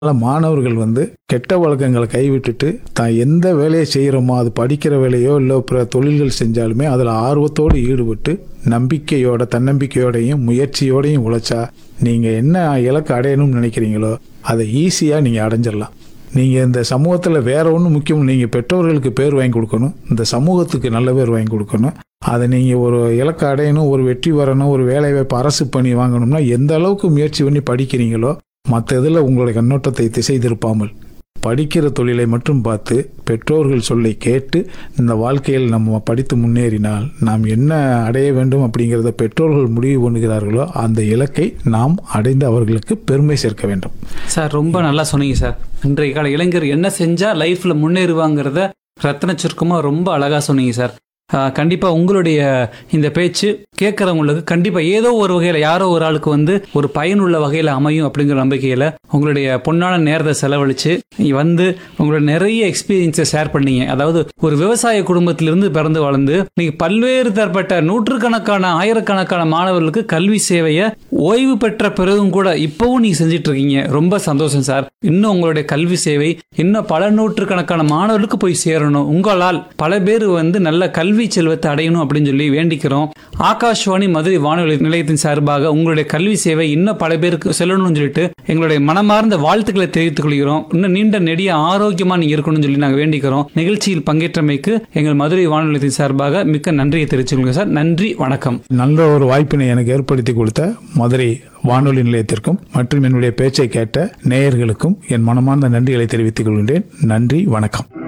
அதனால் மாணவர்கள் வந்து கெட்ட வழக்கங்களை கைவிட்டுட்டு தான் எந்த வேலையை செய்கிறோமோ அது படிக்கிற வேலையோ இல்லை பிற தொழில்கள் செஞ்சாலுமே அதில் ஆர்வத்தோடு ஈடுபட்டு நம்பிக்கையோட தன்னம்பிக்கையோடையும் முயற்சியோடையும் உழைச்சா நீங்கள் என்ன இலக்கு அடையணும்னு நினைக்கிறீங்களோ அதை ஈஸியாக நீங்கள் அடைஞ்சிடலாம் நீங்கள் இந்த சமூகத்தில் வேற ஒன்றும் முக்கியம் நீங்கள் பெற்றோர்களுக்கு பேர் வாங்கி கொடுக்கணும் இந்த சமூகத்துக்கு நல்ல பேர் வாங்கி கொடுக்கணும் அதை நீங்கள் ஒரு இலக்கு அடையணும் ஒரு வெற்றி வரணும் ஒரு வேலை வாய்ப்பு அரசு பணி வாங்கணும்னா எந்த அளவுக்கு முயற்சி பண்ணி படிக்கிறீங்களோ மற்ற இதில் உங்களுடைய கண்ணோட்டத்தை திசை திருப்பாமல் படிக்கிற தொழிலை மட்டும் பார்த்து பெற்றோர்கள் சொல்லை கேட்டு இந்த வாழ்க்கையில் நம்ம படித்து முன்னேறினால் நாம் என்ன அடைய வேண்டும் அப்படிங்கிறத பெற்றோர்கள் முடிவு பண்ணுகிறார்களோ அந்த இலக்கை நாம் அடைந்து அவர்களுக்கு பெருமை சேர்க்க வேண்டும் சார் ரொம்ப நல்லா சொன்னீங்க சார் இன்றைய கால இளைஞர் என்ன செஞ்சா லைஃப்ல முன்னேறுவாங்கிறத ரத்ன சுருக்கமா ரொம்ப அழகா சொன்னீங்க சார் ஆஹ் கண்டிப்பா உங்களுடைய இந்த பேச்சு கேட்கறவங்களுக்கு கண்டிப்பா ஏதோ ஒரு வகையில யாரோ ஒரு ஆளுக்கு வந்து ஒரு பயனுள்ள வகையில அமையும் அப்படிங்கிற நம்பிக்கையில உங்களுடைய பொன்னான நேரத்தை செலவழிச்சு நீங்க வந்து உங்களோட நிறைய எக்ஸ்பீரியன்ஸை ஷேர் பண்ணீங்க அதாவது ஒரு விவசாய குடும்பத்திலிருந்து பிறந்து வளர்ந்து நீங்க பல்வேறு தரப்பட்ட நூற்றுக்கணக்கான ஆயிரக்கணக்கான மாணவர்களுக்கு கல்வி சேவையை ஓய்வு பெற்ற பிறகும் கூட இப்பவும் நீங்க செஞ்சுட்டு இருக்கீங்க ரொம்ப சந்தோஷம் சார் இன்னும் உங்களுடைய கல்வி சேவை இன்னும் பல நூற்றுக்கணக்கான மாணவர்களுக்கு போய் சேரணும் உங்களால் பல பேர் வந்து நல்ல கல்வி செல்வத்தை அடையணும் அப்படின்னு சொல்லி வேண்டிக்கிறோம் ஆகாஷ்வாணி மதுரை வானொலி நிலையத்தின் சார்பாக உங்களுடைய கல்வி சேவை இன்னும் பல பேருக்கு செல்லணும்னு சொல்லிட்டு எங்களுடைய மனமார்ந்த வாழ்த்துக்களை தெரிவித்துக் கொள்கிறோம் இன்னும் நீண்ட நெடிய ஆரோக்கியமா நீங்க இருக்கணும்னு சொல்லி நாங்க வேண்டிக்கிறோம் நிகழ்ச்சியில் பங்கேற்றமைக்கு எங்கள் மதுரை வானொலி நிலையத்தின் சார்பாக மிக்க நன்றியை தெரிவிச்சுக்கொள்கிறேன் சார் நன்றி வணக்கம் நல்ல ஒரு வாய்ப்பினை எனக்கு ஏற்படுத்தி கொடுத்த மதுரை வானொலி நிலையத்திற்கும் மற்றும் என்னுடைய பேச்சை கேட்ட நேயர்களுக்கும் என் மனமார்ந்த நன்றிகளை தெரிவித்துக் கொள்கின்றேன் நன்றி வணக்கம்